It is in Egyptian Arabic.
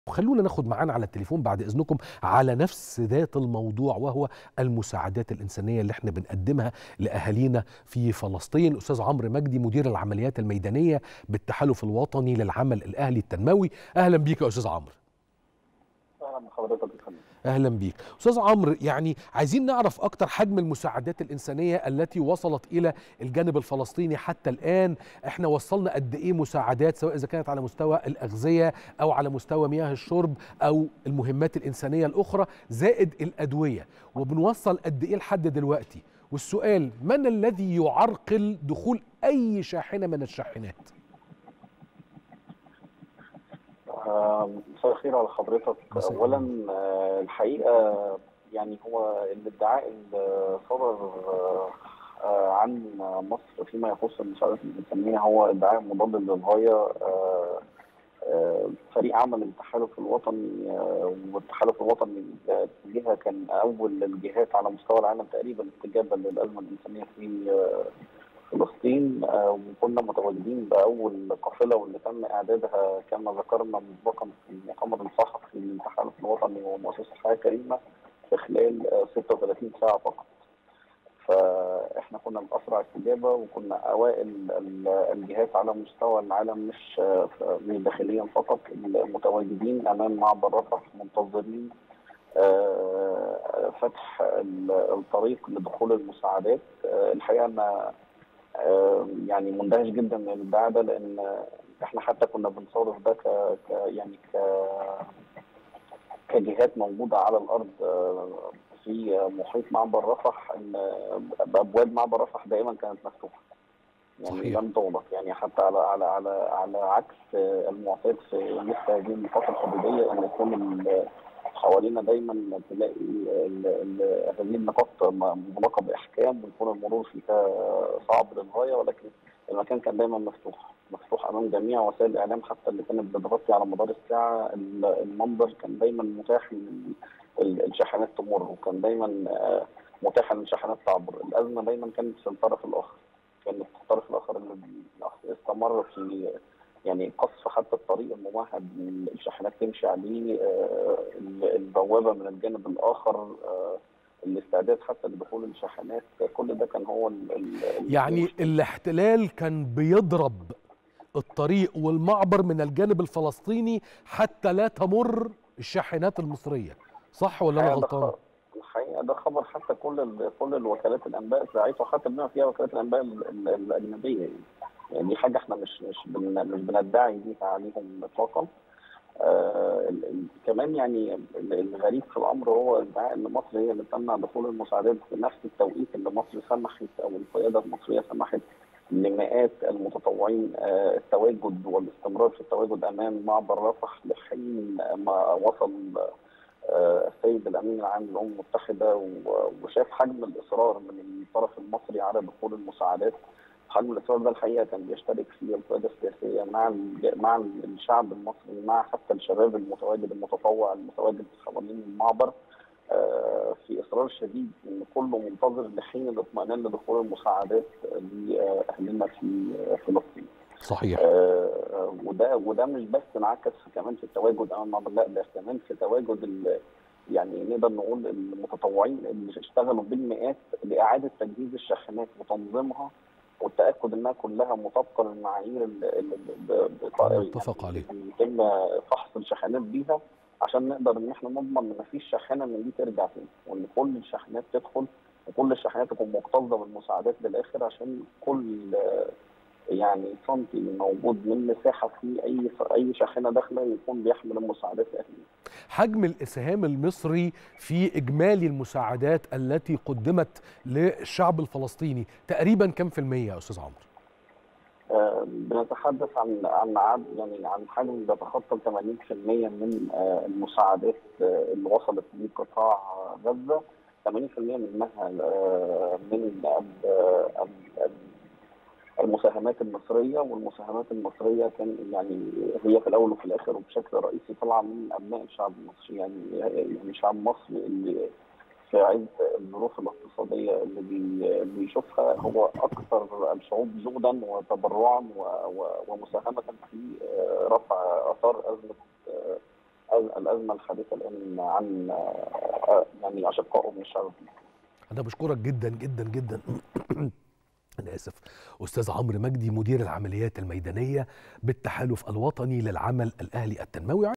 وخلونا ناخد معانا على التليفون بعد اذنكم على نفس ذات الموضوع وهو المساعدات الانسانيه اللي احنا بنقدمها لاهالينا في فلسطين استاذ عمرو مجدي مدير العمليات الميدانيه بالتحالف الوطني للعمل الاهلي التنموي اهلا بيك يا استاذ عمرو اهلا بحضرتك يا فندم اهلا بيك استاذ عمرو يعني عايزين نعرف اكتر حجم المساعدات الانسانيه التي وصلت الى الجانب الفلسطيني حتى الان احنا وصلنا قد ايه مساعدات سواء اذا كانت على مستوى الاغذيه او على مستوى مياه الشرب او المهمات الانسانيه الاخرى زائد الادويه وبنوصل قد ايه لحد دلوقتي والسؤال من الذي يعرقل دخول اي شاحنه من الشاحنات آه، مساء الخير على حضرتك مساء اولا آه، الحقيقه يعني هو الادعاء اللي صدر آه، عن مصر فيما يخص المساعدات الانسانيه هو ادعاء مضاد للغايه آه، آه، فريق عمل التحالف الوطني آه، والتحالف الوطني جهه كان اول الجهات على مستوى العالم تقريبا استجابه للازمه الانسانيه في آه، فلسطين آه، وكنا متواجدين باول قافله واللي تم اعدادها كما ذكرنا مسبقا في المؤتمر الصحفي للتحالف الوطني ومؤسسه الحياه الكريمه في خلال آه، 36 ساعه فقط. فاحنا كنا باسرع استجابه وكنا اوائل ال- الجهات على مستوى العالم مش آه، مش داخليا فقط المتواجدين امام معبر رفح منتظرين آه، فتح ال- الطريق لدخول المساعدات آه، الحقيقه انا آه، يعني مندهش جدا من الادعاء ده لان احنا حتى كنا بنصادف ده ك ك- يعني ك كجهات موجوده على الارض آه، في محيط معبر رفح ان ابواب معبر رفح دائما كانت مفتوحه يعني صحيح. لم تغلق يعني حتى على على على على عكس المعتاد في مثل هذه النقاط الحدوديه ان يكون ال- حوالينا دايما تلاقي ال- ال- هذه النقاط مغلقه باحكام ويكون المرور فيها صعب للغايه ولكن المكان كان دايما مفتوح مفتوح امام جميع وسائل الاعلام حتى اللي كانت بتغطي على مدار الساعه ال- المنظر كان دايما متاح ان ال- الشاحنات تمر وكان دايما آه، متاح ان الشاحنات تعبر الازمه دايما كانت في الطرف الاخر كانت في الطرف الاخر اللي استمر في يعني قصف حتى الطريق الممهد للشاحنات تمشي عليه آه، ال- البوابه من الجانب الاخر آه، الاستعداد حتى لدخول الشاحنات كل ده كان هو ال- ال- يعني الاحتلال كان بيضرب الطريق والمعبر من الجانب الفلسطيني حتى لا تمر الشاحنات المصريه صح ولا انا الحقيقة ده غلطان خ- الحقيقه ده خبر حتى كل ال- كل الوكالات الانباء ذاعته حتى بما فيها وكالات الانباء ال- ال- الاجنبيه يعني. يعني دي حاجه احنا مش مش بن مش بندعي بيها عليهم اطلاقا آه ال- ال- كمان يعني ال- الغريب في الامر هو ادعاء ان مصر هي اللي تمنع دخول المساعدات في نفس التوقيت اللي مصر سمحت او القياده المصريه سمحت لمئات المتطوعين آه، التواجد والاستمرار في التواجد امام معبر رفح لحين ما وصل آه، السيد الامين العام للامم المتحده و- وشاف حجم الاصرار من الطرف المصري على دخول المساعدات حجم الاصرار ده الحقيقه كان بيشترك فيه القياده السياسيه مع الج- مع الشعب المصري مع حتى الشباب المتواجد المتطوع المتواجد حوالين المعبر آه، في اصرار شديد ان كله منتظر لحين الاطمئنان لدخول المساعدات لاهلنا في فلسطين. صحيح آه، وده وده مش بس انعكس كمان في التواجد امام المعبر لا ده كمان في تواجد ال- يعني نقدر نقول المتطوعين اللي اشتغلوا بالمئات لاعاده تجهيز الشاحنات وتنظيمها والتاكد انها كلها مطابقه للمعايير اللي اللي ب- ب- متفق عليه. يتم فحص الشاحنات بيها عشان نقدر ان احنا نضمن ان مفيش شاحنه من دي ترجع تاني وان كل الشاحنات تدخل وكل الشاحنات تكون مكتظه بالمساعدات للاخر عشان كل آه، يعني سنتي موجود من مساحه في اي اي شاحنه داخله يكون بيحمل المساعدات لاهلنا. حجم الاسهام المصري في اجمالي المساعدات التي قدمت للشعب الفلسطيني تقريبا كم في الميه يا استاذ عمرو آه، بنتحدث عن عن عدد يعني عن حجم بيتخطى 80% من آه، المساعدات آه، اللي وصلت لقطاع غزه 80% منها آه، من ال- ال- ال- المساهمات المصريه والمساهمات المصريه كان يعني هي في الاول وفي الاخر وبشكل رئيسي طالعه من ابناء الشعب المصري يعني يعني شعب مصر اللي في عز الظروف الاقتصاديه اللي بي- اللي بيشوفها هو اكثر الشعوب جهدا وتبرعا و- و- ومساهمه في آه، رفع اثار ازمه آه، الازمه الحادثه الان عن آه، يعني اشقائه من الشعب انا بشكرك جدا جدا جدا انا اسف استاذ عمرو مجدي مدير العمليات الميدانيه بالتحالف الوطني للعمل الاهلي التنموي